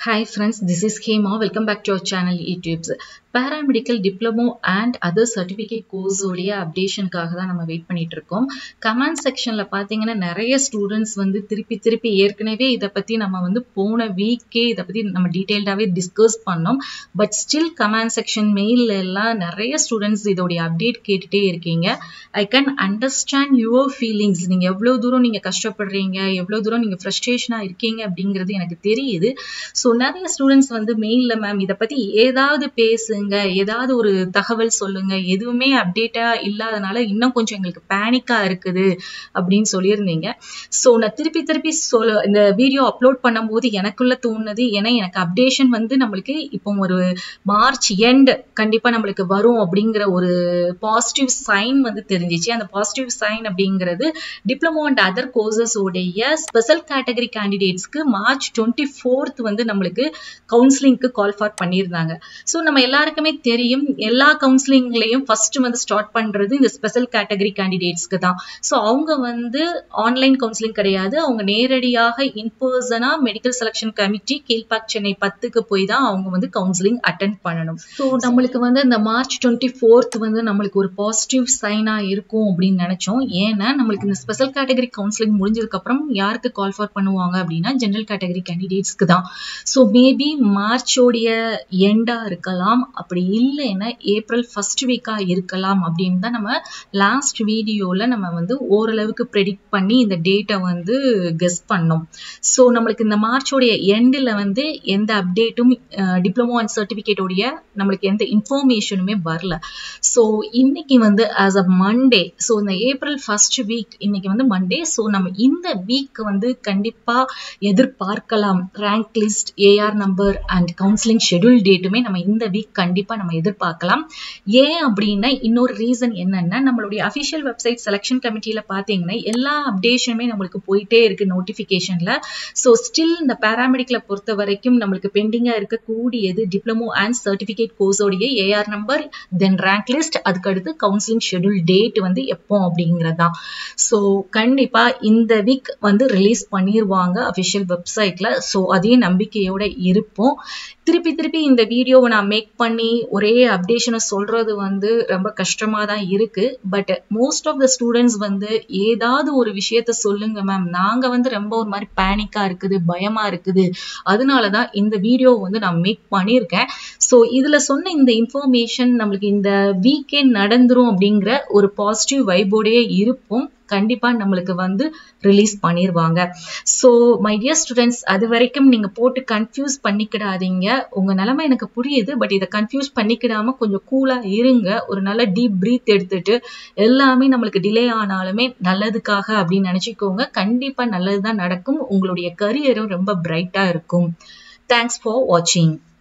Hi friends, this is Hema. Welcome back to our channel YouTubes. Paramedical Diploma and other certificate course உடைய அப்டேஷனுக்காக தான் நம்ம wait பண்ணிட்டு இருக்கோம் comment செக்ஷன்ல பாத்தீங்கன்னா நிறைய ஸ்டூடெண்ட்ஸ் வந்து திருப்பி திருப்பி ஏற்கனவே இதை பத்தி நம்ம வந்து போன வீக்கே இதை பத்தி நம்ம டீட்டெயில்டாவே டிஸ்கஸ் பண்ணோம் பட் ஸ்டில் கமெண்ட் செக்ஷன் மெயில்ல எல்லாம் நிறைய ஸ்டூடெண்ட்ஸ் இதோடைய அப்டேட் கேட்டுட்டே இருக்கீங்க I can understand your feelings நீங்க எவ்வளவு தூரம் நீங்க கஷ்டப்படுறீங்க எவ்வளவு தூரம் நீங்க ஃப்ரஸ்ட்ரேஷனா இருக்கீங்க அப்படிங்கிறது எனக்கு தெரியுது ஸோ நிறைய ஸ்டூடெண்ட்ஸ் வந்து மெயில்ல மேம் இதை பத்தி ஏதாவது பேசுங்க ஏதாவது ஒரு தகவல் சொல்லுங்க எதுவுமே அப்டேட்டா இல்லாதனால இன்னும் கொஞ்சம் எங்களுக்கு பேனிக்கா இருக்குது அப்படின்னு சொல்லியிருந்தீங்க ஸோ நான் திருப்பி திருப்பி சொல்ல இந்த வீடியோ அப்லோட் பண்ணும்போது எனக்குள்ள தோணுது ஏன்னா எனக்கு அப்டேஷன் வந்து நம்மளுக்கு இப்போ ஒரு மார்ச் எண்ட் கண்டிப்பா நம்மளுக்கு வரும் அப்படிங்கிற ஒரு பாசிட்டிவ் சைன் வந்து தெரிஞ்சிச்சு அந்த பாசிட்டிவ் சைன் அப்படிங்கிறது டிப்ளமோ அண்ட் அதர் கோர்சஸ் உடைய ஸ்பெஷல் கேட்டகரி கேண்டிடேட்ஸ்க்கு மார்ச் டுவெண்ட்டி ஃபோர்த் வந்து நம்மளுக்கு கவுன்சிலிங்க்கு கால் ஃபார் பண்ணியிருந்தாங்க ஸோ நம்ம எல்லாருக்குமே தெரியும் எல்லா கவுன்சிலிங்லையும் ஃபர்ஸ்ட் வந்து ஸ்டார்ட் பண்றது இந்த ஸ்பெஷல் கேட்டகரி கேண்டிடேட்ஸ்க்கு தான் ஸோ அவங்க வந்து ஆன்லைன் கவுன்சிலிங் கிடையாது அவங்க நேரடியாக இன்பர்சனா medical selection committee Kilpauk Chennai பத்துக்கு போய் தான் அவங்க வந்து கவுன்சிலிங் அட்டன் பண்ணணும் ஸோ நம்மளுக்கு வந்து இந்த மார்ச் டுவெண்ட்டி ஃபோர்த் வந்து நம்மளுக்கு ஒரு பாசிட்டிவ் சைனா இருக்கும் அப்படின்னு நினைச்சோம் ஏன்னா நம்மளுக்கு இந்த ஸ்பெஷல் கேட்டகரி கவுன்சிலிங் முடிஞ்சதுக்கு அப்புறம் யாருக்கு கால் ஃபார் பண்ணுவாங்க அப்படின்னா ஜென்ரல் கேட்டகரி கேண்டிடேட்ஸ்க்கு தான் ஸோ மேபி மார்ச்சோடைய எண்டா இருக்கலாம் அப்படி இல்லைன்னா ஏப்ரல் ஃபர்ஸ்ட் வீக்கா இருக்கலாம் அப்படின்னு தான் நம்ம லாஸ்ட் வீடியோல நம்ம வந்து ஓரளவுக்கு ப்ரெடிக்ட் பண்ணி இந்த டேட்டை வந்து கெஸ் பண்ணோம் ஸோ நம்மளுக்கு இந்த மார்ச்சோடைய எண்டில் வந்து எந்த அப்டேட்டும் டிப்ளமோ அண்ட் சர்டிஃபிகேட்டோடைய நம்மளுக்கு எந்த இன்ஃபர்மேஷனுமே வரல ஸோ இன்னைக்கு வந்து ஆஸ் அ மண்டே ஸோ இந்த ஏப்ரல் ஃபர்ஸ்ட் வீக் இன்னைக்கு வந்து மண்டே ஸோ நம்ம இந்த வீக் வந்து கண்டிப்பா எதிர்பார்க்கலாம் rank list AR number and counselling schedule டேட்டுமே நம்ம இந்த வீக் கண்டிப்பா நம்ம எதிர்பார்க்கலாம் ஏன் அப்படின்னா இன்னொரு ரீசன் என்னன்னா நம்மளுடைய அஃபிஷியல் வெப்சைட் செலெக்ஷன் கமிட்டியில பாத்தீங்கன்னா எல்லா அப்டேஷனுமே நம்மளுக்கு போயிட்டே இருக்கு நோட்டிபிகேஷன்ல ஸோ ஸ்டில் இந்த பேராமெடிக்கலை பொறுத்த வரைக்கும் நம்மளுக்கு பெண்டிங்கா இருக்கக்கூடியது டிப்ளமோ அண்ட் சர்டிபிகேட் கோர்ஸோடைய AR number then rank list அதுக்கு அடுத்து கவுன்சிலிங் ஷெடியூல் டேட் வந்து எப்போ அப்படிங்கறதுதான் ஸோ கண்டிப்பா இந்த வீக் வந்து ரிலீஸ் பண்ணிடுவாங்க அஃபிஷியல் வெப்சைட்ல ஸோ அதே நம்பிக்கையோட இருப்போம் திருப்பி திருப்பி இந்த வீடியோவை நான் மேக் பண்ணி ஒரே அப்டேஷனை சொல்றது வந்து ரொம்ப கஷ்டமா தான் இருக்கு but most of the students வந்து ஏதாவது ஒரு விஷயத்த சொல்லுங்க மேம் நாங்க வந்து ரொம்ப ஒரு மாதிரி பேனிக்கா இருக்குது பயமா இருக்குது அதனாலதான் இந்த வீடியோ வந்து நான் மேக் பண்ணியிருக்கேன் ஸோ இதுல சொன்ன இந்த இன்ஃபர்மேஷன் நம்மளுக்கு இந்த வீக்கெண்ட் நடந்துரும் அப்படிங்கிற ஒரு பாசிட்டிவ் வைபோடே இருப்போம் கண்டிப்பா நம்மளுக்கு வந்து ரிலீஸ் பண்ணிடுவாங்க ஸோ மை டியர் ஸ்டூடெண்ட்ஸ் அது வரைக்கும் நீங்க போட்டு கன்ஃபியூஸ் பண்ணிக்கிடாதீங்க உங்க நிலைமை எனக்கு புரியுது பட் இதை கன்ஃபியூஸ் பண்ணிக்கிடாம கொஞ்சம் கூலா இருங்க ஒரு நல்ல டீப் பிரீத் எடுத்துட்டு எல்லாமே நம்மளுக்கு டிலே ஆனாலுமே நல்லதுக்காக அப்படின்னு நினைச்சுக்கோங்க கண்டிப்பா நல்லதுதான் நடக்கும் உங்களுடைய கரியரும் ரொம்ப பிரைட்டா இருக்கும் தேங்க்ஸ் ஃபார் வாட்சிங்